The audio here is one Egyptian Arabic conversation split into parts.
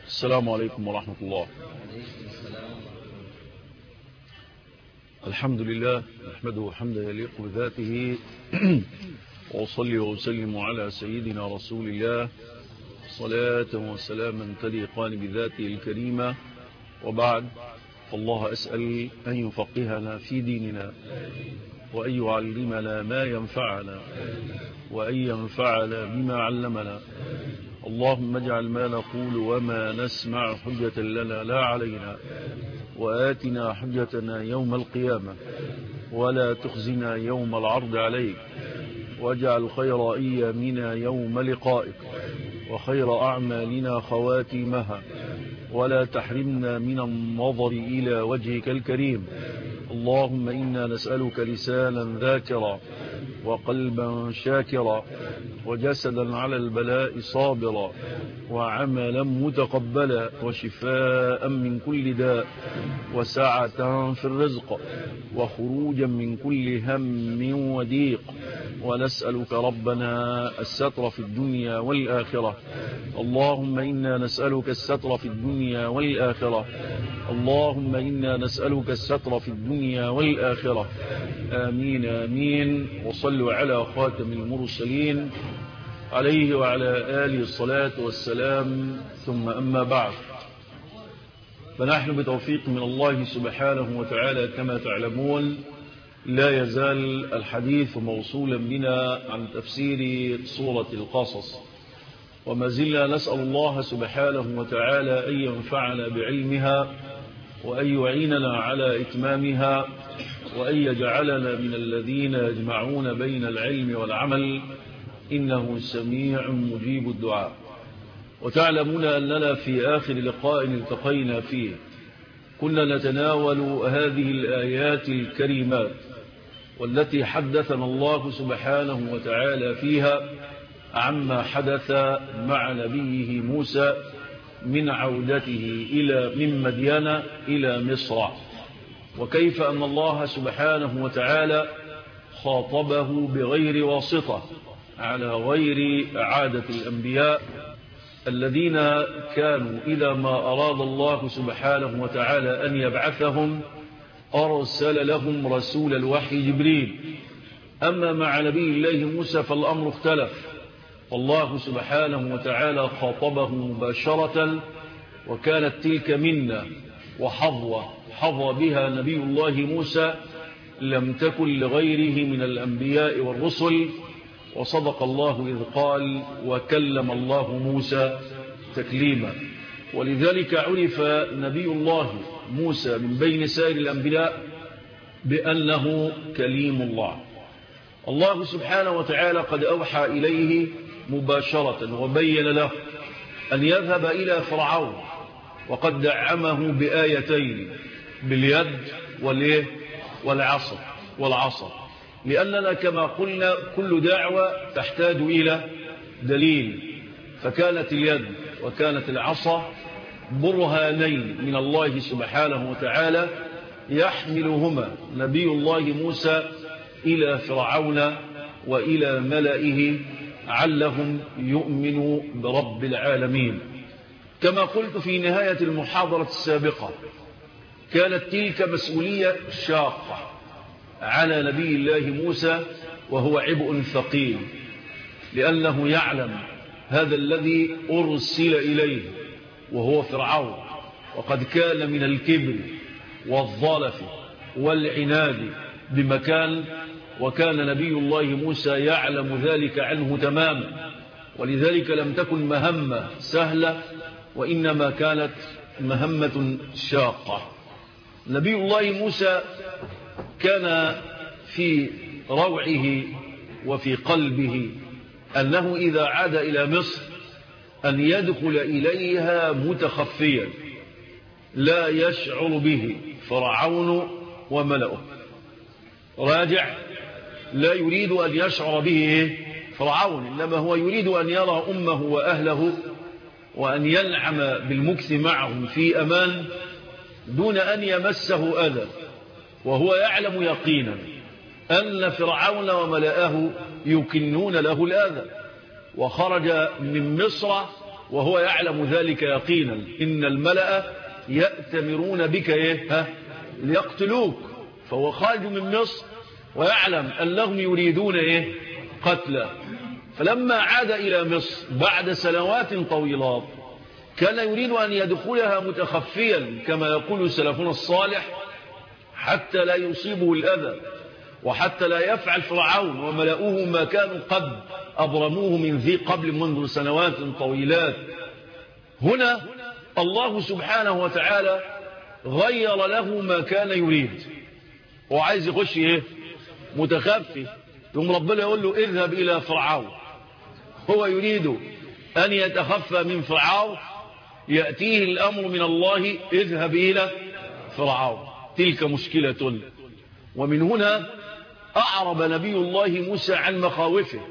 السلام عليكم ورحمة الله الحمد لله نحمده حمدا يليق بذاته وأصلي وأسلم على سيدنا رسول الله صلاة وسلاما تليقان بذاته الكريمة وبعد فالله أسأل أن يفقهنا في ديننا وأن يعلمنا ما ينفعنا وأن ينفعنا بما علمنا اللهم اجعل ما نقول وما نسمع حجة لنا لا علينا وآتنا حجتنا يوم القيامة ولا تخزنا يوم العرض عليك واجعل خير أيامنا يوم لقائك وخير أعمالنا خواتيمها ولا تحرمنا من النظر إلى وجهك الكريم اللهم إنا نسألك لسانا ذاكرا وقلبا شاكرا وجسدا على البلاء صابرا وعملا متقبلا وشفاء من كل داء وسعة في الرزق وخروجا من كل هم وضيق ونسألك ربنا الستر في الدنيا والآخرة اللهم إنا نسألك الستر في الدنيا والآخرة اللهم إنا نسألك الستر في الدنيا والآخرة آمين آمين وصلوا على خاتم المرسلين عليه وعلى آله الصلاة والسلام ثم أما بعد فنحن بتوفيق من الله سبحانه وتعالى كما تعلمون لا يزال الحديث موصولا بنا عن تفسير سورة القصص وما زلنا نسأل الله سبحانه وتعالى أن ينفعنا بعلمها وأن يعيننا على إتمامها وأن يجعلنا من الذين يجمعون بين العلم والعمل إنه سميع مجيب الدعاء وتعلمون أننا في آخر لقاء التقينا فيه كنا نتناول هذه الآيات الكريمات والتي حدثنا الله سبحانه وتعالى فيها عما حدث مع نبيه موسى من عودته إلى من مدين إلى مصر وكيف أن الله سبحانه وتعالى خاطبه بغير واسطة على غير عادة الأنبياء الذين كانوا إذا ما أراد الله سبحانه وتعالى أن يبعثهم أرسل لهم رسول الوحي جبريل أما مع نبي الله موسى فالأمر اختلف والله سبحانه وتعالى خاطبه مباشرة وكانت تلك منا وحظوة حظى بها نبي الله موسى لم تكن لغيره من الأنبياء والرسل وصدق الله إذ قال وكلم الله موسى تكليما ولذلك عرف نبي الله موسى من بين سائر الأنبياء بأنه كليم الله الله سبحانه وتعالى قد أوحى إليه مباشرة وبين له أن يذهب إلى فرعون وقد دعمه بآيتين باليد والإيه والعصا والعصا لأننا كما قلنا كل دعوة تحتاج إلى دليل فكانت اليد وكانت العصا برهانين من الله سبحانه وتعالى يحملهما نبي الله موسى إلى فرعون وإلى ملئه علهم يؤمنوا برب العالمين كما قلت في نهاية المحاضرة السابقة كانت تلك مسؤولية شاقة على نبي الله موسى وهو عبء ثقيل لأنه يعلم هذا الذي أرسل إليه وهو فرعون وقد كان من الكبر والظلف والعناد بمكان وكان نبي الله موسى يعلم ذلك عنه تماما ولذلك لم تكن مهمة سهلة وإنما كانت مهمة شاقة نبي الله موسى كان في روعه وفي قلبه أنه إذا عاد إلى مصر أن يدخل إليها متخفيا لا يشعر به فرعون وملأه راجع لا يريد أن يشعر به فرعون إنما هو يريد أن يرى أمه وأهله وأن ينعم بالمكث معهم في أمان دون أن يمسه أذى وهو يعلم يقينا أن فرعون وملأه يكنون له الأذى وخرج من مصر وهو يعلم ذلك يقينا إن الملأ يأتمرون بك إيه ها ليقتلوك فهو خارج من مصر ويعلم أنهم يريدون إيه قتلا فلما عاد إلى مصر بعد سنوات طويلات كان يريد أن يدخلها متخفيا كما يقول سلفنا الصالح حتى لا يصيبه الأذى وحتى لا يفعل فرعون وملأوه ما كانوا قد أبرموه من ذي قبل منذ سنوات طويلات هنا الله سبحانه وتعالى غير له ما كان يريد وعايز يخش ايه متخفي ثم ربنا يقول له اذهب إلى فرعون هو يريد أن يتخفى من فرعون يأتيه الأمر من الله اذهب إلى فرعون تلك مشكلة ومن هنا أعرب نبي الله موسى عن مخاوفه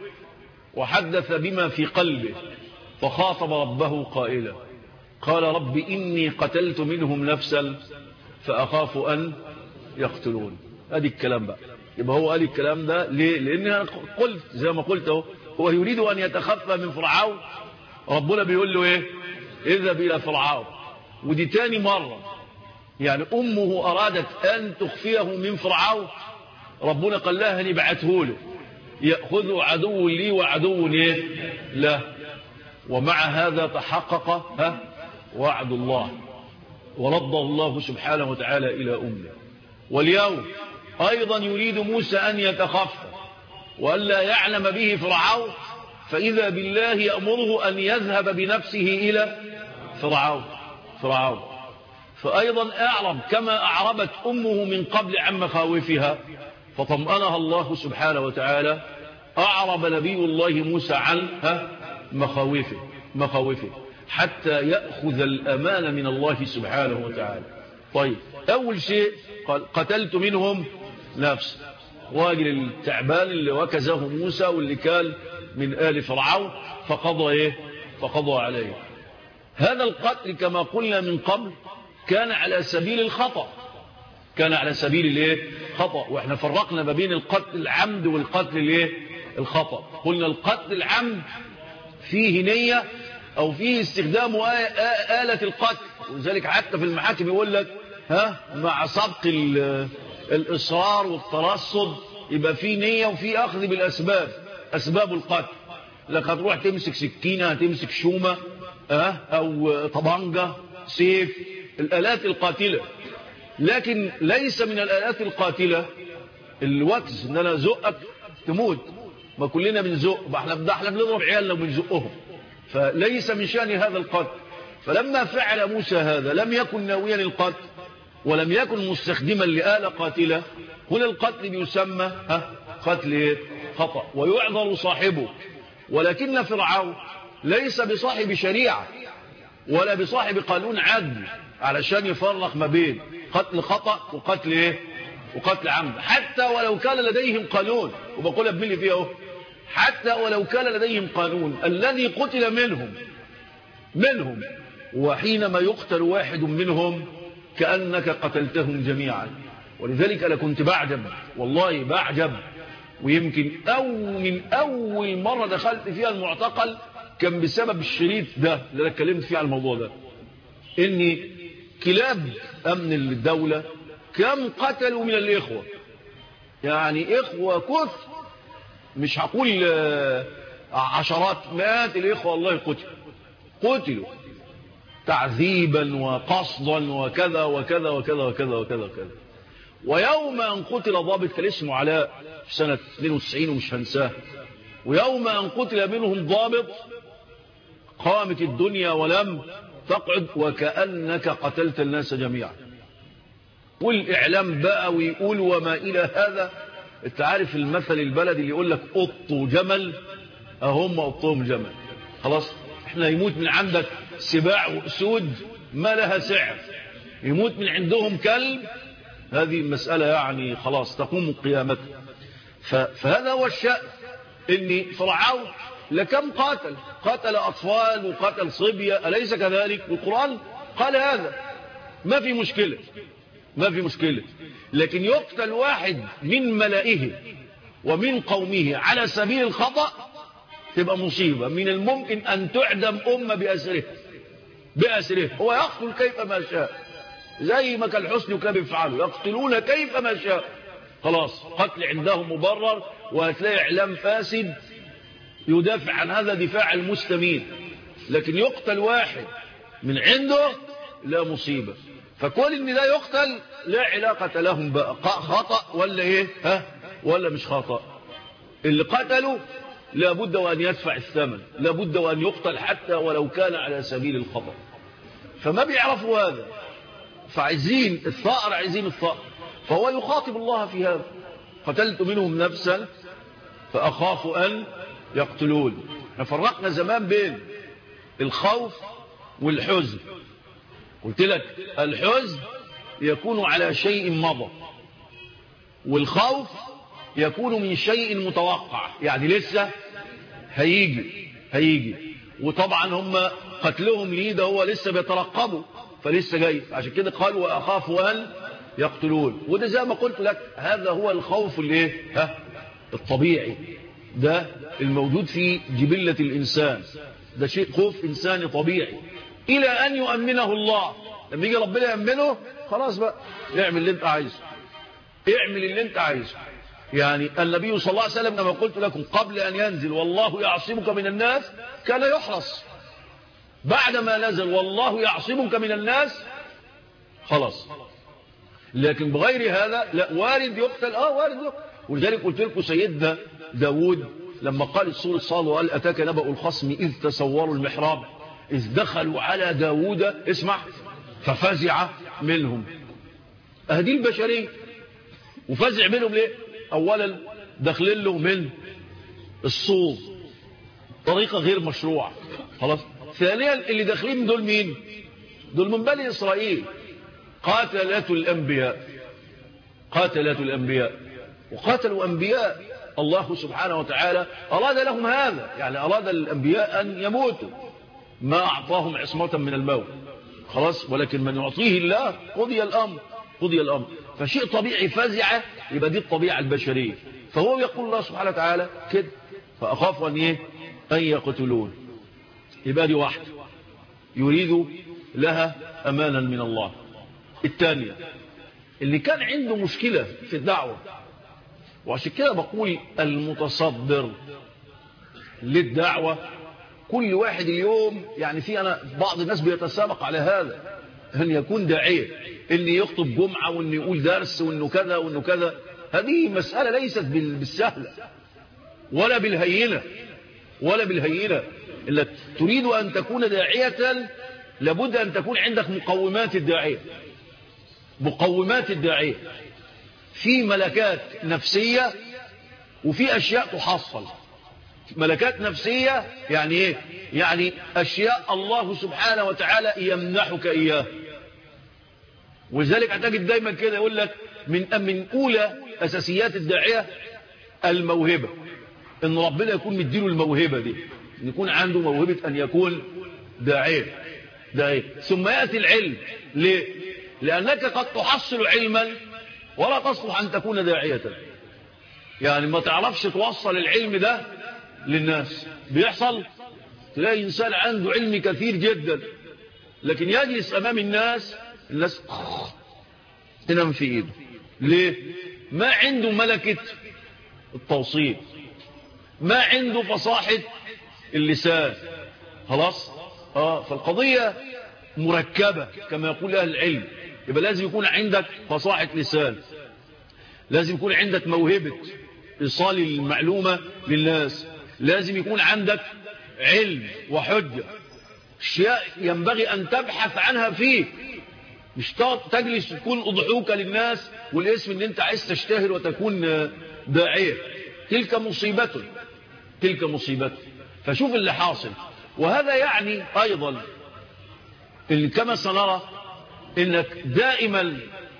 وحدث بما في قلبه فخاطب ربه قائلا قال رب إني قتلت منهم نفسا فأخاف أن يقتلون هذه الكلام بقى يبقى هو قال الكلام ده ليه لأن قلت زي ما قلت هو, هو يريد أن يتخفى من فرعون ربنا بيقول له ايه اذهب إلى فرعون ودي تاني مرة يعني أمه أرادت أن تخفيه من فرعون ربنا قال لها نبعته له يأخذه عدو لي وعدو ليه لا ومع هذا تحقق ها وعد الله ورده الله سبحانه وتعالى إلى أمه واليوم أيضا يريد موسى أن يتخفى وألا يعلم به فرعون فإذا بالله يأمره أن يذهب بنفسه إلى فرعون فرعون فأيضا أعرب كما أعربت أمه من قبل عن مخاوفها فطمأنها الله سبحانه وتعالى أعرب نبي الله موسى عن مخاوفه مخاوفه حتى يأخذ الأمان من الله سبحانه وتعالى طيب أول شيء قال قتلت منهم نفس راجل التعبان اللي وكزه موسى واللي كان من آل فرعون فقضى إيه فقضى عليه هذا القتل كما قلنا من قبل كان على سبيل الخطأ كان على سبيل الايه خطأ واحنا فرقنا ما بين القتل العمد والقتل الايه الخطأ قلنا القتل العمد فيه نية او فيه استخدام آلة القتل ولذلك حتى في المحاكم يقول لك ها مع سبق الإصرار والترصد يبقى فيه نية وفيه أخذ بالأسباب أسباب القتل لك هتروح تمسك سكينة هتمسك شومة اه أو طبنجة سيف الآلات القاتلة لكن ليس من الآلات القاتلة الوكس ان انا زقك تموت ما كلنا بنزق احنا احنا بنضرب عيالنا وبنزقهم فليس من شأن هذا القتل فلما فعل موسى هذا لم يكن ناويا القتل ولم يكن مستخدما لآلة قاتلة هنا القتل بيسمى ها قتل خطأ ويعذر صاحبه ولكن فرعون ليس بصاحب شريعة ولا بصاحب قانون عدل علشان يفرق ما بين قتل خطأ وقتل ايه وقتل عمد حتى ولو كان لديهم قانون وبقول ابني فيه اهو حتى ولو كان لديهم قانون الذي قتل منهم منهم وحينما يقتل واحد منهم كأنك قتلتهم جميعا ولذلك أنا كنت بعجب والله بعجب ويمكن أو من أول مرة دخلت فيها المعتقل كان بسبب الشريط ده اللي أنا اتكلمت فيه على الموضوع ده إني كلاب أمن الدولة كم قتلوا من الإخوة يعني إخوة كثر مش هقول عشرات مئات الإخوة الله قتل قتلوا تعذيبا وقصدا وكذا وكذا وكذا وكذا وكذا وكذا ويوم أن قتل ضابط كان اسمه علاء في سنة 92 ومش هنساه ويوم أن قتل منهم ضابط قامت الدنيا ولم تقعد وكأنك قتلت الناس جميعا والإعلام بقى ويقول وما إلى هذا انت عارف المثل البلدي اللي يقول لك قطوا جمل أهم قطهم جمل خلاص احنا يموت من عندك سباع وأسود ما لها سعر يموت من عندهم كلب هذه المسألة يعني خلاص تقوم قيامتها فهذا هو الشأن ان فرعون لكم قاتل قتل أطفال وقتل صبية أليس كذلك القرآن قال هذا ما في مشكلة ما في مشكلة لكن يقتل واحد من ملائه ومن قومه على سبيل الخطأ تبقى مصيبة من الممكن أن تعدم أمة بأسره بأسره هو يقتل كيف ما شاء زي ما كان حسني وكان بيفعله يقتلون كيف ما شاء خلاص قتل عندهم مبرر وهتلاقي إعلام فاسد يدافع عن هذا دفاع المسلمين لكن يقتل واحد من عنده لا مصيبة فكل ان ده يقتل لا علاقة لهم بقى خطأ ولا ايه ها ولا مش خطأ اللي قتلوا لابد وان يدفع الثمن لابد وان يقتل حتى ولو كان على سبيل الخطأ فما بيعرفوا هذا فعايزين الثأر عايزين الثأر فهو يخاطب الله في هذا قتلت منهم نفسا فأخاف أن يقتلون فرقنا زمان بين الخوف والحزن قلت لك الحزن يكون على شيء مضى والخوف يكون من شيء متوقع يعني لسه هيجي هيجي وطبعا هم قتلهم ليه ده هو لسه بيترقبوا فلسه جاي عشان كده قال واخافوا ان يقتلون وده زي ما قلت لك هذا هو الخوف الايه ها الطبيعي ده الموجود في جبلة الإنسان ده شيء خوف إنساني طبيعي إلى أن يؤمنه الله لما يجي ربنا يأمنه خلاص بقى اعمل اللي انت عايزه اعمل اللي انت عايزه يعني النبي صلى الله عليه وسلم كما قلت لكم قبل أن ينزل والله يعصمك من الناس كان يحرص بعدما نزل والله يعصمك من الناس خلاص لكن بغير هذا لا وارد يقتل اه وارد يقتل ولذلك قلت لكم سيدنا داود لما قال السور الصال وقال أتاك نبأ الخصم إذ تصوروا المحراب إذ دخلوا على داود اسمع ففزع منهم أهدي البشرية وفزع منهم ليه أولا داخلين له من الصور طريقة غير مشروعة خلاص ثانيا اللي داخلين دول مين دول من بني إسرائيل قاتلات الأنبياء قاتلات الأنبياء وقاتلوا أنبياء الله سبحانه وتعالى أراد لهم هذا يعني أراد الأنبياء أن يموتوا ما أعطاهم عصمة من الموت خلاص ولكن من يعطيه الله قضي الأمر قضي الأمر فشيء طبيعي فزعة يبقى دي الطبيعة البشرية فهو يقول الله سبحانه وتعالى كده فأخاف أن إيه أن يقتلون يبقى دي واحدة يريد لها أمانا من الله الثانية اللي كان عنده مشكلة في الدعوة وعشان كده بقول المتصدر للدعوة كل واحد اليوم يعني في أنا بعض الناس بيتسابق على هذا أن يكون داعية أن يخطب جمعة وأن يقول درس وأنه كذا وأنه كذا هذه مسألة ليست بالسهلة ولا بالهينة ولا بالهينة إلا تريد أن تكون داعية لابد أن تكون عندك مقومات الداعية مقومات الداعية في ملكات نفسية وفي أشياء تحصل ملكات نفسية يعني إيه يعني أشياء الله سبحانه وتعالى يمنحك إياه ولذلك هتجد دايما كده يقول لك من من أولى أساسيات الداعية الموهبة إن ربنا يكون مديله الموهبة دي إن يكون عنده موهبة أن يكون داعية داعية ثم يأتي العلم ليه لأنك قد تحصل علما ولا تصلح أن تكون داعية يعني ما تعرفش توصل العلم ده للناس بيحصل تلاقي إنسان عنده علم كثير جدا لكن يجلس أمام الناس الناس تنام في إيده ليه ما عنده ملكة التوصيل ما عنده فصاحة اللسان خلاص آه فالقضية مركبة كما يقول أهل العلم يبقى لازم يكون عندك فصاحة لسان لازم يكون عندك موهبة إيصال المعلومة للناس لازم يكون عندك علم وحجة اشياء ينبغي أن تبحث عنها فيه مش تجلس تكون أضحوك للناس والاسم ان انت عايز تشتهر وتكون داعية تلك مصيبة تلك مصيبة فشوف اللي حاصل وهذا يعني أيضا اللي كما سنرى انك دائما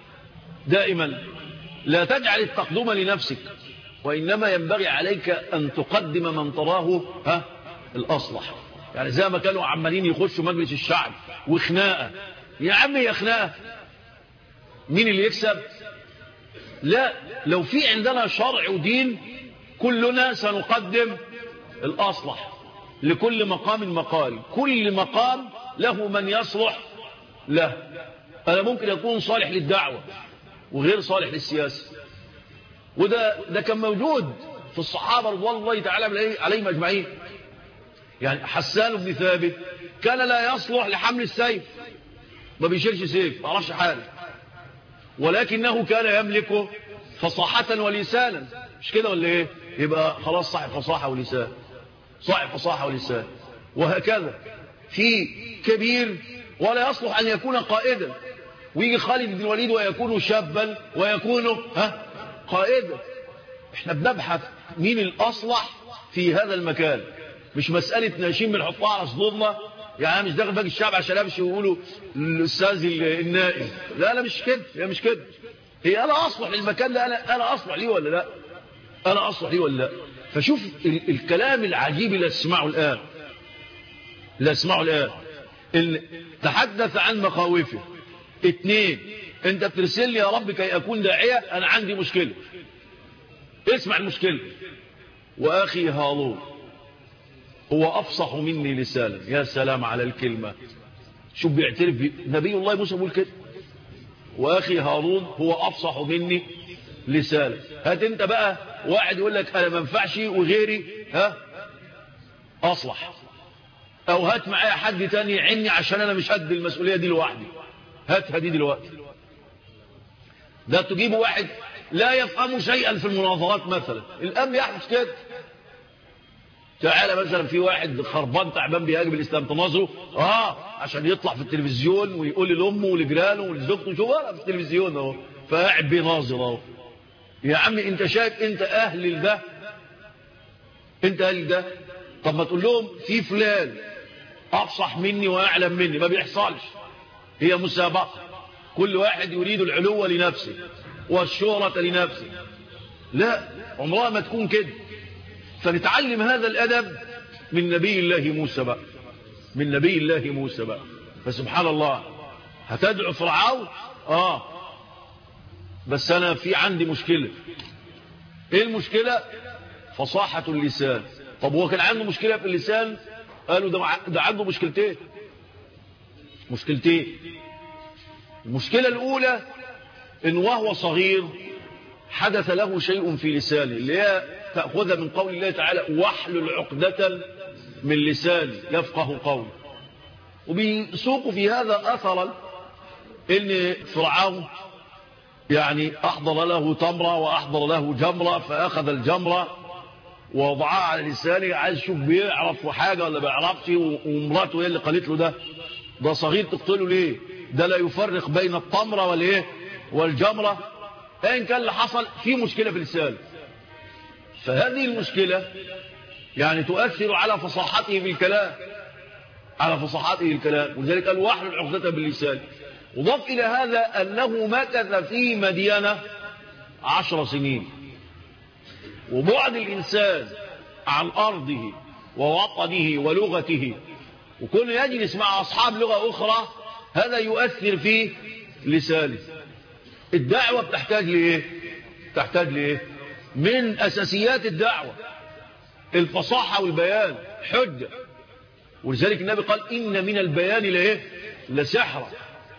دائما لا تجعل التقدم لنفسك وإنما ينبغي عليك أن تقدم من تراه ها الأصلح يعني زي ما كانوا عمالين يخشوا مجلس الشعب وخناقة يا عم يا خناقة مين اللي يكسب لا لو في عندنا شرع ودين كلنا سنقدم الأصلح لكل مقام مقال كل مقام له من يصلح له أنا ممكن أكون صالح للدعوة وغير صالح للسياسة وده ده كان موجود في الصحابة رضوان الله تعالى عليهم أجمعين يعني حسان بن ثابت كان لا يصلح لحمل السيف ما بيشيلش سيف ما عرفش حاله ولكنه كان يملكه فصاحة ولسانا مش كده ولا ايه يبقى خلاص صاحب فصاحة ولسان صاحب فصاحة ولسان وهكذا في كبير ولا يصلح أن يكون قائدا ويجي خالد بن الوليد ويكون شابا ويكون ها قائدا احنا بنبحث مين الأصلح في هذا المكان مش مسألة ناشين بنحطها على صدورنا يعني مش داخل باقي الشعب عشان امشي ويقولوا الاستاذ النائب لا لا مش كده هي مش كده هي انا اصلح للمكان ده انا انا اصلح ليه ولا لا انا اصلح ليه ولا لا فشوف ال الكلام العجيب اللي اسمعه الان اللي اسمعه الان اللي تحدث عن مخاوفه اتنين انت بترسل لي يا رب كي اكون داعية انا عندي مشكلة اسمع المشكلة واخي هارون هو افصح مني لسانا يا سلام على الكلمة شوف بيعترف بي. نبي الله موسى بيقول كده واخي هارون هو افصح مني لسانا هات انت بقى واحد يقول لك انا ما ينفعش وغيري ها اصلح او هات معايا حد تاني يعني عشان انا مش قد المسؤوليه دي لوحدي هاتها دي دلوقتي ده تجيب واحد لا يفهم شيئا في المناظرات مثلا الامن يحدث كده تعالى مثلا في واحد خربان تعبان بيهاجم الاسلام تناظره اه عشان يطلع في التلفزيون ويقول لامه ولجيرانه ولزوجته شوف انا في التلفزيون اهو فقاعد بيناظر اهو يا عم انت شايف انت اهل لده انت اهل ده طب ما تقول لهم في فلان افصح مني واعلم مني ما بيحصلش هي مسابقه كل واحد يريد العلو لنفسه والشهرة لنفسه لا عمرها ما تكون كده فنتعلم هذا الأدب من نبي الله موسى بقى من نبي الله موسى بقى فسبحان الله هتدعو فرعون آه بس أنا في عندي مشكلة إيه المشكلة فصاحة اللسان طب هو كان عنده مشكلة في اللسان قالوا ده, ده عنده مشكلتين مشكلتين المشكلة الأولى إن وهو صغير حدث له شيء في لسانه اللي هي تأخذها من قول الله تعالى واحلل عقدة من لساني يفقه قول وبيسوق في هذا أثرا إن فرعون يعني أحضر له تمرة وأحضر له جمرة فأخذ الجمرة ووضعها على لسانه عايز يشوف بيعرف حاجة ولا بيعرفش ومراته هي اللي قالت له ده ده صغير تقتله ليه ده لا يفرق بين التمرة والايه والجمرة ايا كان اللي حصل في مشكلة في اللسان فهذه المشكلة يعني تؤثر على فصاحته في الكلام على فصاحته في الكلام ولذلك قال واحلل عقدة باللسان وضف إلى هذا أنه مكث في مدينة عشر سنين وبعد الإنسان عن أرضه ووطنه ولغته وكون يجلس مع أصحاب لغة أخرى هذا يؤثر في لسانه الدعوة بتحتاج لإيه تحتاج لإيه من أساسيات الدعوة الفصاحة والبيان حجة ولذلك النبي قال إن من البيان لإيه لسحرة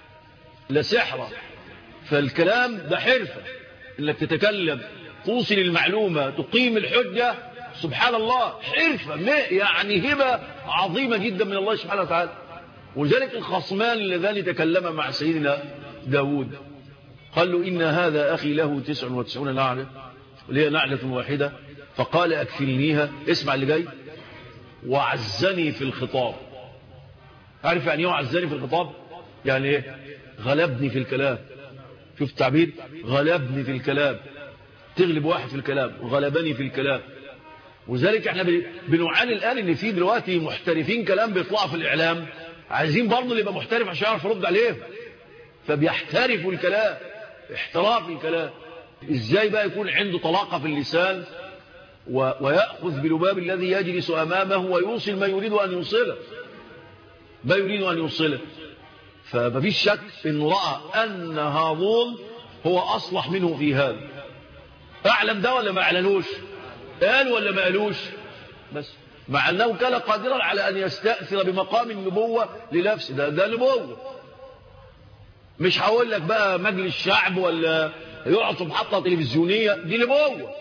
لسحرة فالكلام ده حرفة انك تتكلم توصل المعلومة تقيم الحجة سبحان الله حرفة يعني هبة عظيمة جدا من الله سبحانه وتعالى ولذلك الخصمان اللذان تكلم مع سيدنا داود قال له إن هذا أخي له تسع وتسعون نعلة وليه نعلة واحدة فقال أكفلنيها اسمع اللي جاي وعزني في الخطاب عارف يعني ايه وعزني في الخطاب يعني ايه غلبني في الكلام شوف التعبير غلبني في الكلام تغلب واحد في الكلام غلبني في الكلام وذلك احنا بنعاني الآن ان في دلوقتي محترفين كلام بيطلعوا في الإعلام عايزين برضه اللي يبقى محترف عشان يعرف يرد عليهم فبيحترفوا الكلام احتراف الكلام ازاي بقى يكون عنده طلاقة في اللسان و... ويأخذ بلباب الذي يجلس أمامه ويوصل ما يريد أن يوصله ما يريد أن يوصله فمفيش شك انه رأى أن هارون هو أصلح منه في هذا أعلم ده ولا ما أعلنوش قال ولا ما قالوش بس مع أنه كان قادرا على أن يستأثر بمقام النبوة لنفسه ده, ده نبوة مش هقول لك بقى مجلس شعب ولا يقعد محطة تلفزيونية دي نبوة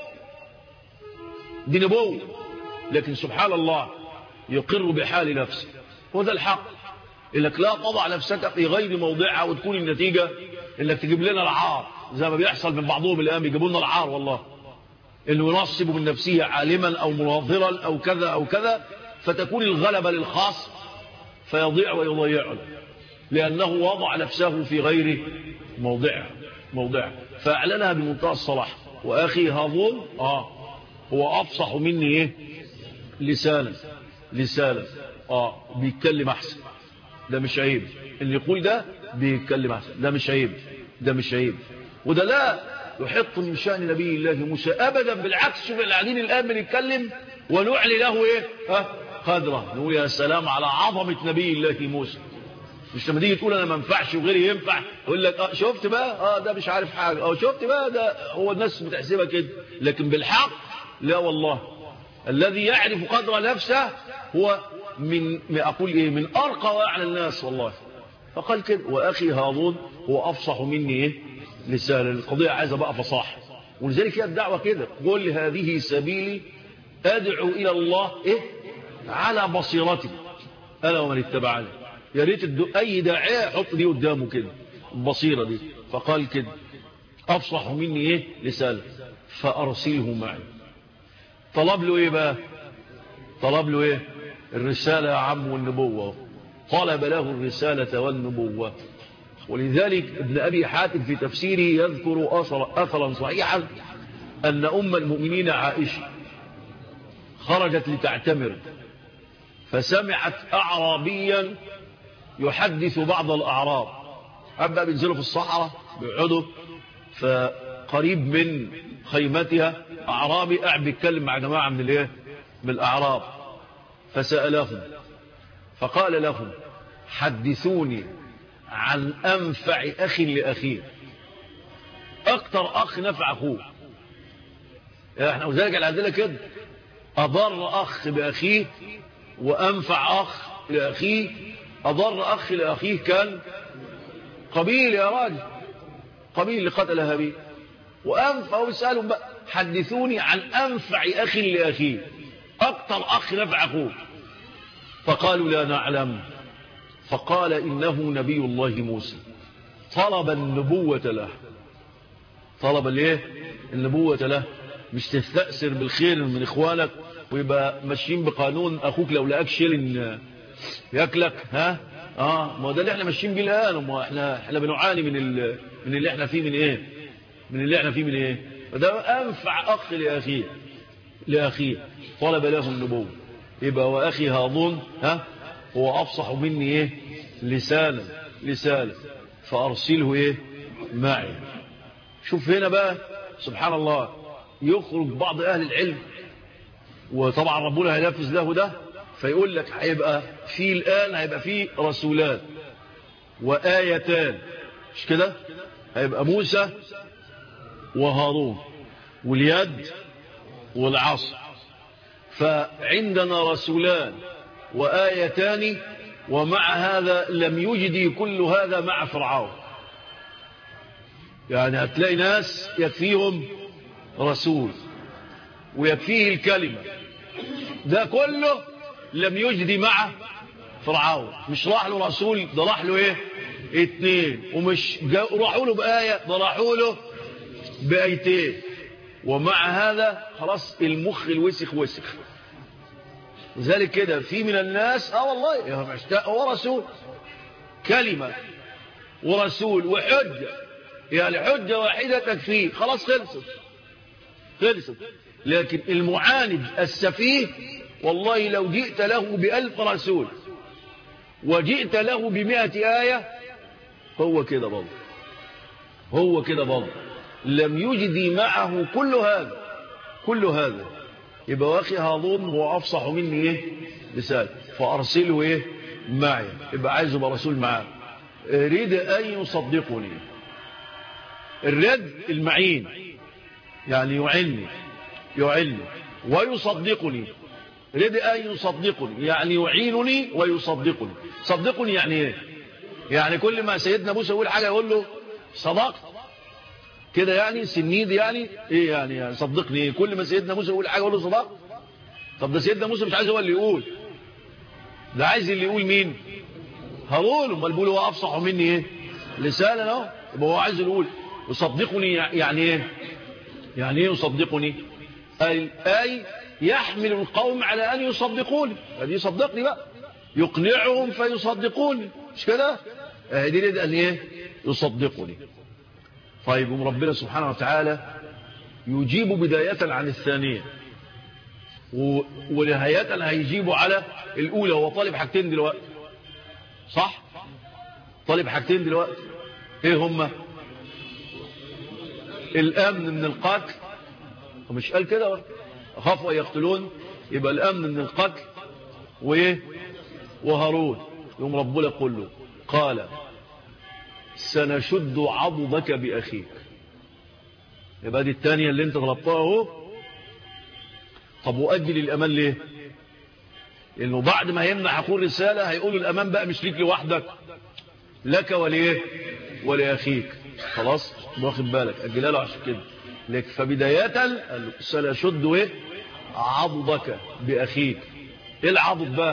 دي نبوة لكن سبحان الله يقر بحال نفسه وده الحق انك لا تضع نفسك في غير موضعها وتكون النتيجة انك تجيب لنا العار زي ما بيحصل من بعضهم الان بيجيبوا لنا العار والله انه ينصب من نفسه عالما او مناظرا او كذا او كذا فتكون الغلبة للخاص فيضيع ويضيعه لانه وضع نفسه في غير موضعها موضعها فاعلنها بمنتهى الصلاح واخي هارون اه هو افصح مني ايه لسانا لسانا اه بيتكلم احسن ده مش عيب اللي يقول ده بيتكلم احسن ده مش عيب ده مش عيب وده لا يحط من شأن نبي الله موسى ابدا بالعكس شوف اللي قاعدين الان بنتكلم ونعلي له ايه ها قدره نقول يا سلام على عظمه نبي الله موسى مش لما تيجي تقول انا ما ينفعش وغيري ينفع يقول لك اه شفت بقى اه ده مش عارف حاجه اه شفت بقى ده هو الناس بتحسبها كده لكن بالحق لا والله الذي يعرف قدر نفسه هو من اقول ايه من ارقى واعلى الناس والله فقال كده واخي هارون هو افصح مني ايه لسان القضيه عايزه بقى فصاحه ولذلك هي الدعوه كده قل هذه سبيلي ادعو الى الله ايه على بصيرتي انا ومن اتبعني يا ريت اي داعيه يحط دي قدامه كده البصيره دي فقال كده افصح مني ايه لسان فارسله معي طلب له ايه بقى طلب له ايه الرسالة يا عم والنبوة طلب له الرسالة والنبوة ولذلك ابن أبي حاتم في تفسيره يذكر أثر أثرا صحيحا أن أم المؤمنين عائشة خرجت لتعتمر فسمعت أعرابيا يحدث بعض الأعراب أبقى بينزلوا في الصحراء بيقعدوا فقريب من خيمتها أعرابي قاعد بيتكلم مع جماعة من الايه من الأعراب فسألهم فقال لهم حدثوني عن أنفع أخ لأخيه أكتر أخ نفع أخوه احنا وذلك العدلة كده أضر أخ بأخيه وأنفع أخ لأخيه أضر أخ لأخيه كان قبيل يا راجل قبيل اللي قتل هابيل وأنفع ويسألهم بقى حدثوني عن أنفع أخ لأخيه أكتر أخ نفع أخوه فقالوا لا نعلم فقال إنه نبي الله موسى طلب النبوة له طلب الايه النبوة له مش تستأثر بالخير من إخوانك ويبقى ماشيين بقانون أخوك لو لقاك شيل ياكلك ها اه ما ده اللي احنا ماشيين بيه الان وما احنا احنا بنعاني من ال... من اللي احنا فيه من ايه من اللي احنا فيه من ايه فده انفع اخ لاخيه لاخيه طلب له النبوه يبقى واخي هارون ها هو افصح مني ايه لسانا لسانا فارسله ايه معي شوف هنا بقى سبحان الله يخرج بعض اهل العلم وطبعا ربنا هينفذ له ده فيقول لك هيبقى في الآن هيبقى في رسولان وآيتان مش كده هيبقى موسى وهارون واليد والعصر فعندنا رسولان وآيتان ومع هذا لم يجدي كل هذا مع فرعون يعني هتلاقي ناس يكفيهم رسول ويكفيه الكلمة ده كله لم يجدي مع فرعون مش راح له رسول ده راح له ايه اتنين ومش راحوا له بآية ده راحوا له بآيتين ومع هذا خلاص المخ الوسخ وسخ لذلك كده في من الناس اه والله هو رسول كلمة ورسول وحجة يعني حجة واحدة تكفيه خلاص خلصت خلصت لكن المعاند السفيه والله لو جئت له بألف رسول وجئت له بمئة آية هو كده برضه هو كده برضه لم يجدي معه كل هذا كل هذا يبقى واخي هارون هو أفصح مني إيه لسان فأرسله إيه معي يبقى عايز يبقى رسول معاه ريد أن يصدقني الرد المعين يعني يعني يعني ويصدقني رد أن يصدقني يعني يعينني ويصدقني صدقني يعني ايه يعني كل ما سيدنا موسى يقول حاجة يقول له صدقت كده يعني سنيد يعني ايه يعني, يعني صدقني إيه؟ كل ما سيدنا موسى يقول حاجة يقول له صدقت طب ده سيدنا موسى مش عايز هو اللي يقول ده عايز اللي يقول مين هارون امال بيقول هو افصح مني ايه لسانا اهو يبقى هو عايز يقول يصدقني يعني ايه يعني ايه يصدقني اي اي يحمل القوم على ان يصدقوني هذه يصدقني بقى يقنعهم فيصدقوني مش كده هذه يريد ان ايه يصدقني طيب ربنا سبحانه وتعالى يجيب بداية عن الثانية ونهاية هيجيبوا على الأولى هو طالب حاجتين دلوقتي صح طالب حاجتين دلوقتي ايه هما الامن من القتل ومش قال كده اخافوا ان يقتلون يبقى الامن من القتل وايه وهارون يوم ربنا يقول له قال سنشد عضدك باخيك يبقى دي الثانيه اللي انت طلبتها اهو طب واجل الامان ليه لانه بعد ما يمنع اخوه الرساله هيقول الامان بقى مش ليك لوحدك لك وليه ولاخيك خلاص واخد بالك اجلها له عشان كده لك فبدايه قال له سنشد ايه عضدك باخيك ايه العضد بقى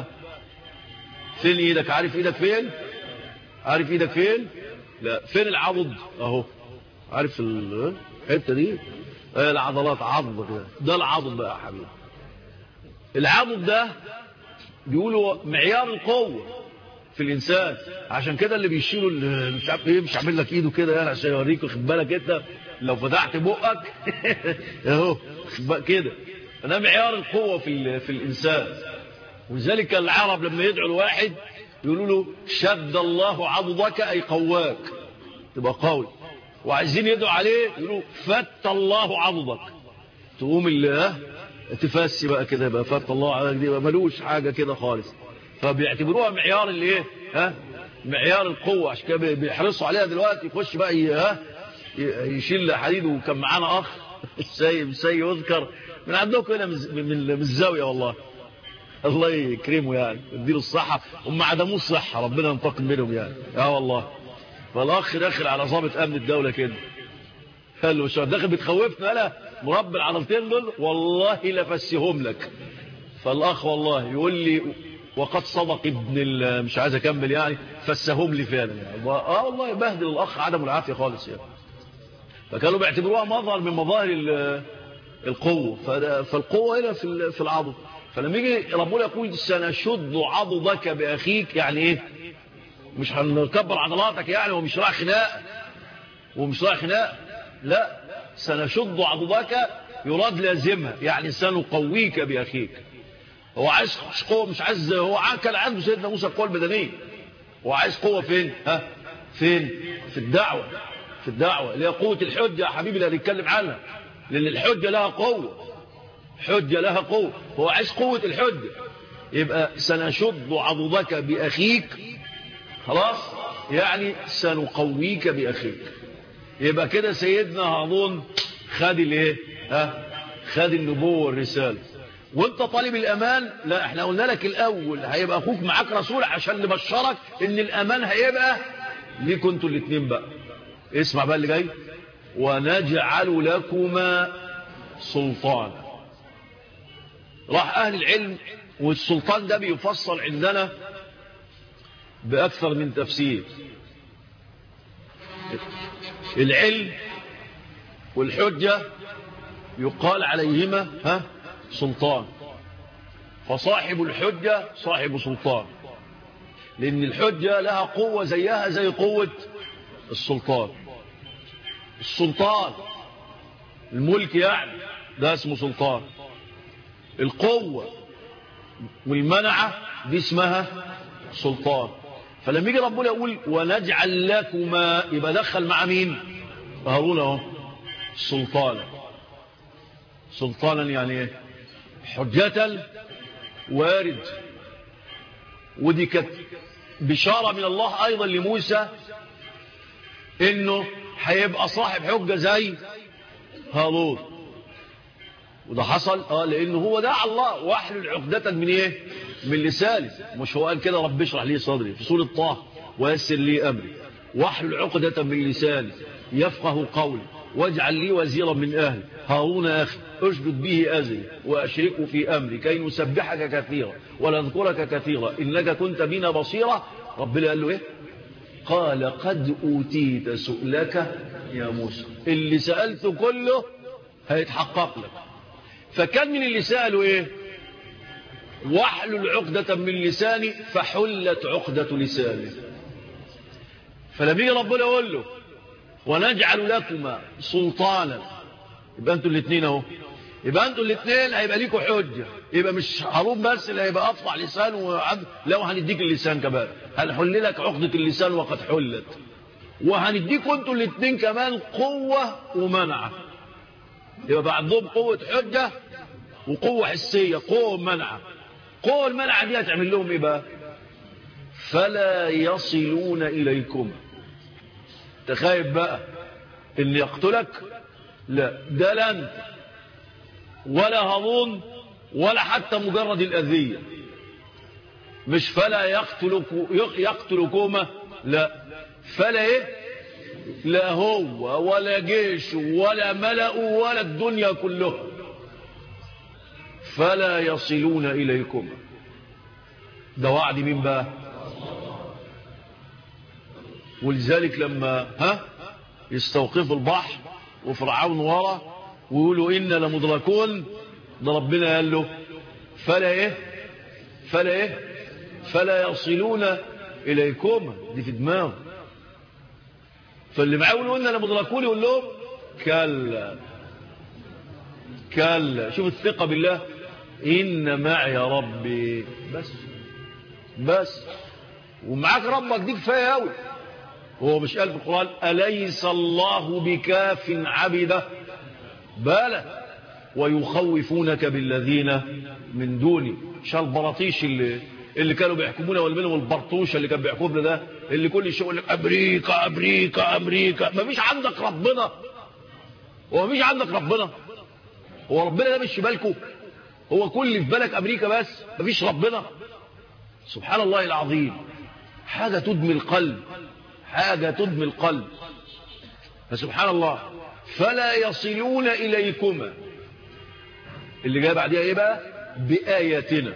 فين ايدك عارف ايدك فين عارف ايدك فين لا فين العضد اهو عارف الحته دي ايه العضلات عضد كده ده العضد بقى يا حبيبي العضد ده بيقولوا معيار القوه في الانسان عشان كده اللي بيشيلوا مش عارف ايه مش عامل لك ايده كده يعني عشان يوريك واخد بالك انت لو فتحت بقك اهو كده ده معيار القوه في في الانسان ولذلك العرب لما يدعوا الواحد يقولوا له شد الله عضدك اي قواك تبقى قوي وعايزين يدعوا عليه يقولوا فت الله عضدك تقوم اللي تفسي بقى كده يبقى فت الله عضدك دي ملوش حاجه كده خالص فبيعتبروها معيار اللي ايه ها معيار القوه عشان كده بيحرصوا عليها دلوقتي يخش بقى ها يشيل حديد وكان معانا اخ السيد السيد يذكر من عندكم هنا من الزاويه والله الله يكرمه يعني يديله الصحه هم عدموه الصحه ربنا ينتقم منهم يعني اه والله فالاخ داخل على ضابط امن الدوله كده قال له شو داخل بتخوفنا انا مربي العضلتين دول والله لفسيهم لك فالاخ والله يقول لي وقد صدق ابن مش عايز اكمل يعني فسهم لي فعلا يعني اه والله يبهدل الاخ عدم العافيه خالص يعني فكانوا بيعتبروها مظهر من مظاهر القوه فالقوه هنا في في العضد فلما يجي ربنا يقول سنشد عضدك باخيك يعني ايه مش هنكبر عضلاتك يعني ومش رايح خناق ومش رايح خناق لا سنشد عضدك يراد لازمها يعني سنقويك باخيك هو عايز قوة مش عايز هو كان عنده سيدنا موسى القوة البدنية هو عايز قوة فين ها فين في الدعوة في الدعوة اللي هي قوة الحجة يا حبيبي اللي هنتكلم عنها لأن الحجة لها قوة حجة لها قوة هو عايز قوة الحجة يبقى سنشد عضدك بأخيك خلاص يعني سنقويك بأخيك يبقى كده سيدنا هارون خد الايه ها خد النبوة والرسالة وانت طالب الامان لا احنا قلنا لك الاول هيبقى اخوك معاك رسول عشان نبشرك ان الامان هيبقى ليكوا انتوا الاثنين بقى اسمع بقى اللي جاي ونجعل لكما سلطان راح اهل العلم والسلطان ده بيفصل عندنا باكثر من تفسير العلم والحجة يقال عليهما ها سلطان فصاحب الحجة صاحب سلطان لأن الحجة لها قوة زيها زي قوة السلطان السلطان الملك يعني ده اسمه سلطان القوة والمنعة دي اسمها سلطان فلما يجي ربنا يقول ونجعل لكما يبقى دخل مع مين هارون اهو سلطانا سلطانا يعني ايه حجة وارد ودي كانت بشارة من الله أيضا لموسى إنه هيبقى صاحب حجة زي هارون وده حصل اه لانه هو دعا الله واحلل عقدة من ايه من لساني مش هو قال كده رب اشرح لي صدري في سورة طه ويسر لي امري واحلل عقدة من لساني يفقه قولي واجعل لي وزيرا من اهلي هارون اخي اشدد به ازري واشركه في امري كي نسبحك كثيرا ونذكرك كثيرا انك كنت بنا بصيرا ربنا قال له ايه قال قد اوتيت سؤلك يا موسى اللي سألته كله هيتحقق لك فكان من اللي سألوا ايه واحلل عقدة من لساني فحلت عقدة لساني فلما يجي ربنا يقول له ونجعل لكما سلطانا يبقى انتوا الاثنين اهو يبقى انتوا الاثنين هيبقى ليكوا حجه يبقى مش هارون بس اللي هيبقى اقطع لسان وعبد لو هنديك اللسان كمان هنحل لك عقده اللسان وقد حلت وهنديكوا انتوا الاثنين كمان قوه ومنعه يبقى بعضهم قوه حجه وقوه حسيه قوه ومنعه قوه المنعه دي هتعمل لهم ايه بقى فلا يصلون اليكم تخايف بقى ان يقتلك لا ده لا انت ولا هارون ولا حتى مجرد الأذية مش فلا يقتلك يقتلكما لا فلا ايه لا هو ولا جيش ولا ملأ ولا الدنيا كلها فلا يصلون إليكما ده وعد مين بقى ولذلك لما ها يستوقفوا البحر وفرعون ورا ويقولوا إنا لمدركون ده ربنا قال له فلا إيه فلا إيه فلا يصلون إليكم دي في دماغه فاللي معاه يقولوا إنا لمدركون يقول لهم كلا كلا شوف الثقة بالله إن معي ربي بس بس ومعاك ربك دي كفاية أوي هو مش قال في القرآن أليس الله بكاف عبده بلى ويخوفونك بالذين من دوني شال البراطيش اللي اللي كانوا بيحكمونا ولا منهم البرطوشه اللي كان بيحكمنا ده اللي كل شيء يقول لك امريكا امريكا امريكا ما فيش عندك ربنا هو ما فيش عندك ربنا هو ربنا ده مش في بالكم هو كل اللي في بالك امريكا بس ما فيش ربنا سبحان الله العظيم حاجه تدمي القلب حاجه تدمي القلب فسبحان الله فلا يصلون اليكما اللي جاي بعدها ايه بقى باياتنا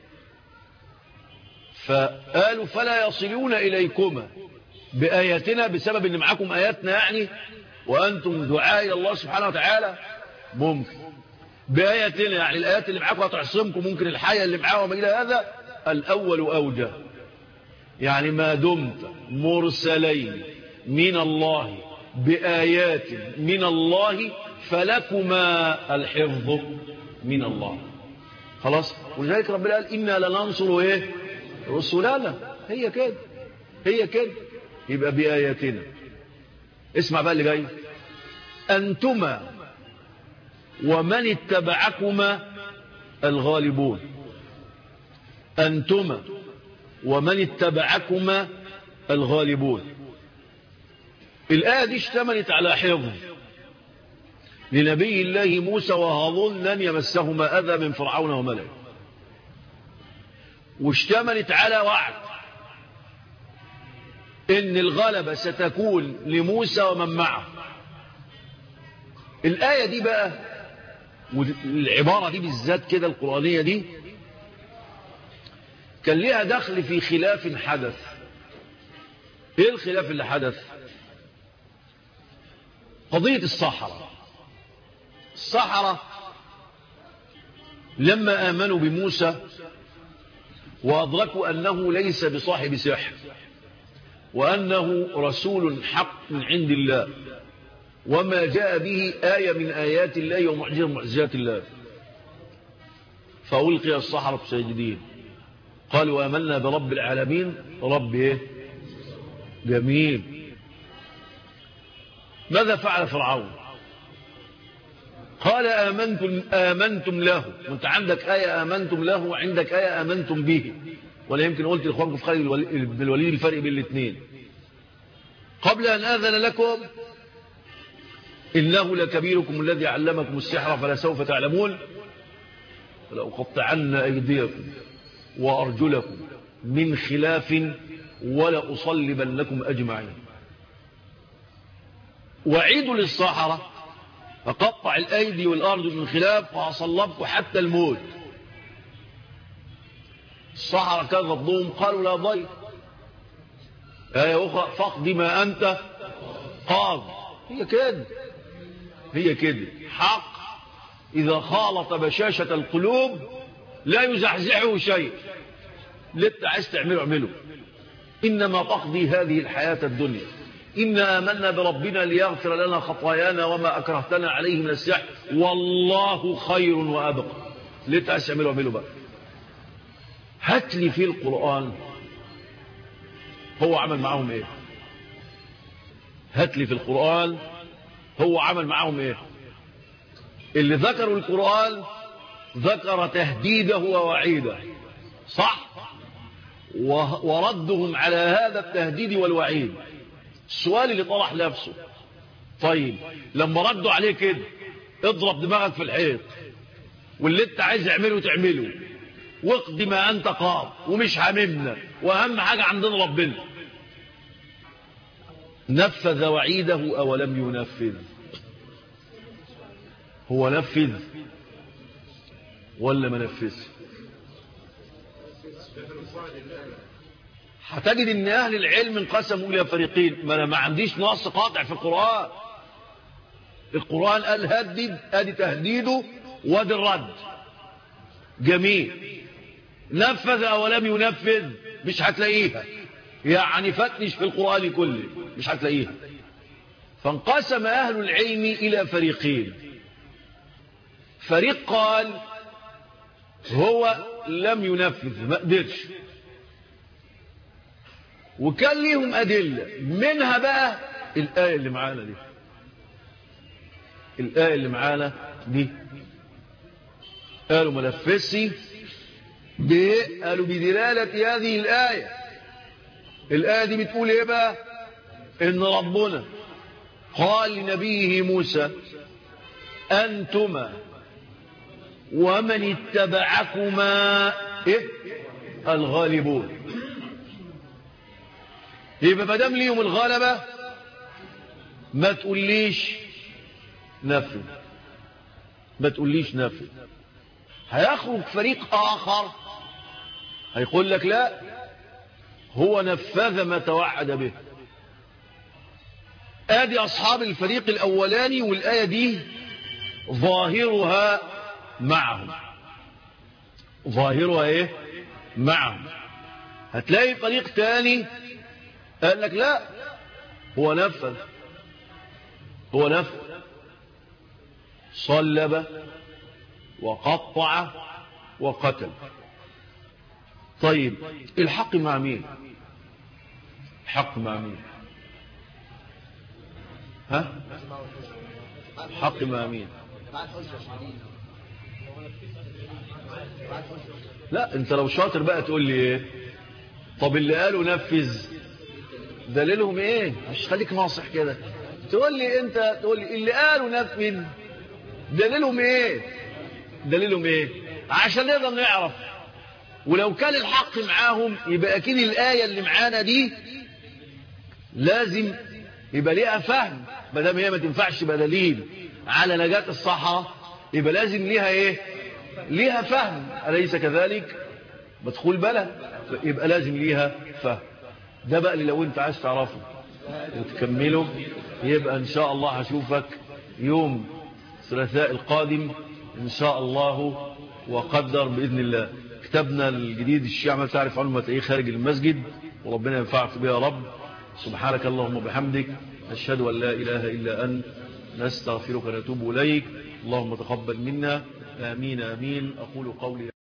فقالوا فلا يصلون إليكما بآياتنا بسبب أن معكم آياتنا يعني وأنتم دعاء الله سبحانه وتعالى ممكن بآياتنا يعني الآيات اللي معاكم هتعصمكم ممكن الحياة اللي معاها وما إلى هذا الأول أوجه يعني ما دمت مرسلين من الله بآيات من الله فلكما الحفظ من الله خلاص ولذلك ربنا قال إنا لننصر إيه رسلنا هي كده هي كده يبقى بآياتنا اسمع بقى اللي جاي أنتما ومن اتبعكما الغالبون أنتما ومن اتبعكما الغالبون الآية دي اشتملت على حفظ لنبي الله موسى وهارون لن يمسهما أذى من فرعون وملئه واشتملت على وعد ان الغلبة ستكون لموسى ومن معه الآية دي بقى والعبارة دي بالذات كده القرآنية دي كان ليها دخل في خلاف حدث ايه الخلاف اللي حدث قضية الصحراء الصحراء لما آمنوا بموسى وأدركوا أنه ليس بصاحب سحر وأنه رسول حق من عند الله وما جاء به آية من آيات الله ومعجزة من معجزات الله فألقي الصحراء ساجدين قالوا آمنا برب العالمين رب إيه جميل ماذا فعل فرعون قال آمنتم, آمنتم له وانت عندك آية آمنتم له وعندك آية آمنتم به ولا يمكن قلت لإخوانكم في خالد بن الوليد الفرق بين الاثنين قبل أن آذن لكم إنه لكبيركم الذي علمكم السحر فلسوف تعلمون فلأقطعن أيديكم وأرجلكم من خلاف ولأصلبنكم أجمعين وعيدوا للصحراء فقطع الأيدي والأرض من خلاف وأصلبكم حتى الموت الصحراء كان غضهم قالوا لا ضير يا أخرى فاقض ما أنت قاض هي كده هي كده حق إذا خالط بشاشة القلوب لا يزحزحه شيء لت عايز تعمله اعمله إنما تقضي هذه الحياة الدنيا إنا آمنا بربنا ليغفر لنا خطايانا وما أكرهتنا عليه من السحر والله خير وأبقى لت عايز تعمله اعمله بقى هات لي في القرآن هو عمل معهم ايه هات لي في القرآن هو عمل معهم ايه اللي ذكروا القرآن ذكر تهديده ووعيده صح وردهم على هذا التهديد والوعيد السؤال اللي طرح نفسه طيب لما ردوا عليه كده اضرب دماغك في الحيط واللي انت عايز اعمله تعمله واقضي ما انت قاض ومش هممنا واهم حاجة عندنا ربنا نفذ وعيده او لم ينفذ هو نفذ ولا ما نفذ هتجد ان اهل العلم انقسموا الى فريقين ما انا ما عنديش نص قاطع في القران القران قال هدد ادي تهديده وادي الرد جميل نفذ او لم ينفذ مش هتلاقيها يعني فتش في القران كله مش هتلاقيها فانقسم اهل العلم الى فريقين فريق قال هو لم ينفذ ما قدرش وكان ليهم أدلة منها بقى الآية اللي معانا دي الآية اللي معانا دي قالوا ملفسي قالوا بدلالة هذه الآية الآية دي بتقول ايه بقى ان ربنا قال لنبيه موسى أنتما ومن اتبعكما إيه؟ الغالبون يبقى ما دام ليهم الغلبة ما تقوليش نفذ ما تقوليش نفذ هيخرج فريق آخر هيقول لك لا هو نفذ ما توعد به ادي اصحاب الفريق الاولاني والايه دي ظاهرها معهم ظاهرها ايه معهم هتلاقي فريق تاني قال لك لا هو نفذ هو نفذ صلب وقطع وقتل طيب الحق مع مين الحق مع مين ها الحق مع مين لا انت لو شاطر بقى تقول لي ايه طب اللي قالوا نفذ دليلهم ايه مش خليك ناصح كده تقول لي انت تقول لي اللي قالوا نفذ دليلهم ايه دليلهم ايه عشان نقدر نعرف ولو كان الحق معاهم يبقى اكيد الايه اللي معانا دي لازم يبقى ليها فهم ما دام هي ما تنفعش بدليل على نجاة الصحراء يبقى لازم ليها ايه ليها فهم أليس كذلك مدخول بلد يبقى لازم ليها فهم ده بقى اللي لو انت عايز تعرفه وتكمله يبقى ان شاء الله هشوفك يوم الثلاثاء القادم ان شاء الله وقدر باذن الله كتابنا الجديد الشيعة ما تعرف عنه ما تلاقيه خارج المسجد وربنا ينفعك بها يا رب سبحانك اللهم وبحمدك نشهد ان لا اله الا انت نستغفرك ونتوب اليك اللهم تقبل منا امين امين اقول قولي